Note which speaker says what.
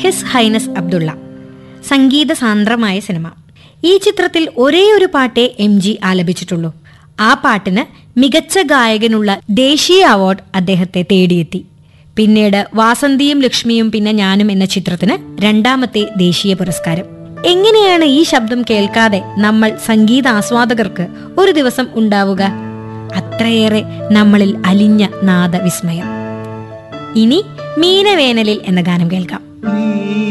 Speaker 1: his highness Abdullah സംഗീത സാന്ദ്രമായ cinema ഈ ചിത്രത്തിൽ ഒരേ ഒരു പാട്ടേ എം ജി ആലപിച്ചിട്ടുള്ളൂ ആ പാട്ടിന് മികച്ച ഗായകനുള്ള ദേശീയ അവാർഡ് അദ്ദേഹത്തെ തേടിയെത്തി പിന്നീട് വാസന്തിയും ലക്ഷ്മിയും പിന്നെ ഞാനും എന്ന ചിത്രത്തിന് രണ്ടാമത്തെ ദേശീയ പുരസ്കാരം എങ്ങനെയാണ് ഈ ശബ്ദം കേൾക്കാതെ നമ്മൾ സംഗീത ആസ്വാദകർക്ക് ഒരു ദിവസം ഉണ്ടാവുക അത്രയേറെ നമ്മളിൽ അലിഞ്ഞ നാദവിസ്മയം ഇനി മീനവേനലിൽ എന്ന ഗാനം കേൾക്കാം